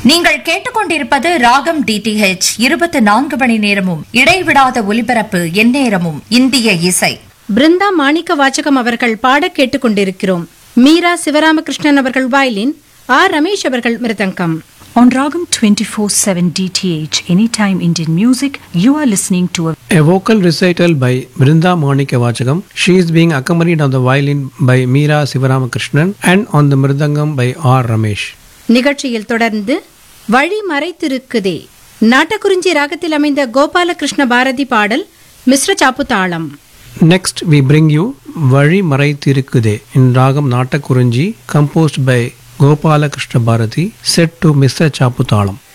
நீங்கள் கேட்டுக்கொண்டிருப்பது ராகம் டிடிஹெச் இருபத்தி நான்கு மணி நேரமும் இடைவிடாத ஒலிபரப்பு எந்நேரமும் இந்திய இசை பிருந்தா மாணிக்க வாச்சகம் அவர்கள் பாடக் கேட்டுக்கொண்டிருக்கிறோம் மீரா சிவராமகிருஷ்ணன் அவர்கள் வயலின் ஆர் ரமேஷ் அவர்கள் மிருதங்கம் On Ragam 24/7 DTH Anytime Indian Music, you are listening to a A vocal recital by Brinda Monika Vachagam. She is being accompanied on the violin by Meera Sivaramakrishnan and on the mridangam by R. Ramesh. நிகழ்ச்சியில் தொடர்ந்து வழி மறைத்திருக்குதே நாட்டக்குறிஞ்சி ராகத்தில் அமைந்த கோபாலகிருஷ்ண பாரதி பாடல் மிஸ்ர சாப்பு தாளம் Next, we bring you Vali Marai Tirukkude in Ragam Natakurunji, composed by Gopala Krishna Bharati, set to Mr. Chaputalam.